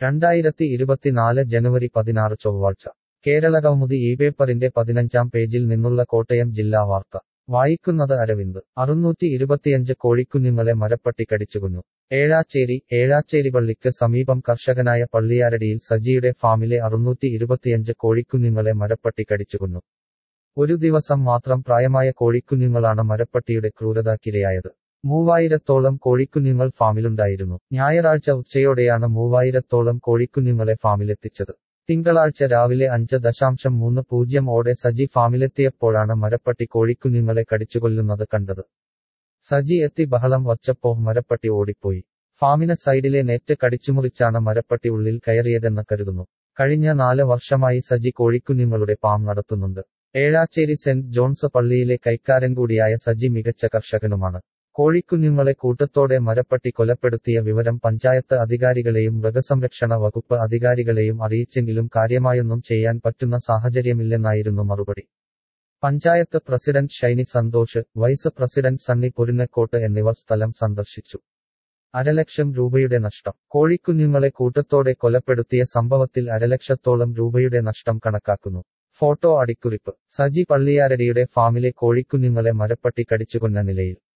രണ്ടായിരത്തി ഇരുപത്തിനാല് ജനുവരി പതിനാറ് ചൊവ്വാഴ്ച കേരള കൗമുദി ഈ പേപ്പറിന്റെ പതിനഞ്ചാം പേജിൽ നിന്നുള്ള കോട്ടയം ജില്ലാ വാർത്ത വായിക്കുന്നത് അരവിന്ദ് അറുന്നൂറ്റി ഇരുപത്തിയഞ്ച് കോഴിക്കുഞ്ഞുങ്ങളെ മരപ്പട്ടി കടിച്ചുകൊന്നു ഏഴാച്ചേരി ഏഴാച്ചേരി പള്ളിക്ക് സമീപം കർഷകനായ പള്ളിയാരടിയിൽ സജിയുടെ ഫാമിലെ അറുന്നൂറ്റി ഇരുപത്തിയഞ്ച് കോഴിക്കുഞ്ഞുങ്ങളെ മരപ്പട്ടി കടിച്ചുകൊന്നു ഒരു ദിവസം മാത്രം പ്രായമായ കോഴിക്കുഞ്ഞുങ്ങളാണ് മരപ്പട്ടിയുടെ ക്രൂരതക്കിരയായത് മൂവായിരത്തോളം കോഴിക്കുഞ്ഞുങ്ങൾ ഫാമിലുണ്ടായിരുന്നു ഞായറാഴ്ച ഉച്ചയോടെയാണ് മൂവായിരത്തോളം കോഴിക്കുഞ്ഞുങ്ങളെ ഫാമിലെത്തിച്ചത് തിങ്കളാഴ്ച രാവിലെ അഞ്ച് ദശാംശം മൂന്ന് പൂജ്യം ഓടെ സജി ഫാമിലെത്തിയപ്പോഴാണ് മരപ്പട്ടി കോഴിക്കുഞ്ഞുങ്ങളെ കടിച്ചുകൊല്ലുന്നത് കണ്ടത് സജി എത്തി ബഹളം വച്ചപ്പോ മരപ്പട്ടി ഓടിപ്പോയി ഫാമിന് സൈഡിലെ നെറ്റ് കടിച്ചുമുറിച്ചാണ് മരപ്പട്ടി ഉള്ളിൽ കയറിയതെന്ന് കരുതുന്നു കഴിഞ്ഞ നാല് വർഷമായി സജി കോഴിക്കുഞ്ഞുങ്ങളുടെ പാം നടത്തുന്നുണ്ട് ഏഴാച്ചേരി സെന്റ് ജോൺസ് പള്ളിയിലെ കൈക്കാരൻ കൂടിയായ സജി മികച്ച കർഷകനുമാണ് കോഴിക്കുഞ്ഞുങ്ങളെ കൂട്ടത്തോടെ മരപ്പട്ടി കൊലപ്പെടുത്തിയ വിവരം പഞ്ചായത്ത് അധികാരികളെയും മൃഗസംരക്ഷണ വകുപ്പ് അധികാരികളെയും അറിയിച്ചെങ്കിലും കാര്യമായൊന്നും ചെയ്യാൻ പറ്റുന്ന സാഹചര്യമില്ലെന്നായിരുന്നു മറുപടി panchayat president Shiny Santhosh vice president Sunny Porunnakkottu എന്നിവർ സ്ഥലം സന്ദർശിച്ചു അരലക്ഷം രൂപയുടെ നഷ്ടം കോഴിക്കുഞ്ഞുങ്ങളെ കൂട്ടത്തോടെ കൊലപ്പെടുത്തിയ സംഭവത്തിൽ അരലക്ഷത്തോളം രൂപയുടെ നഷ്ടം കണക്കാക്കുന്നു ഫോട്ടോ അടിക്കുറിപ്പ് സജി പള്ളിയാരടിയുടെ ഫാമിലെ കോഴിക്കുഞ്ഞുങ്ങളെ മരപ്പട്ടി കടിച്ചുകൊന്ന നിലയിൽ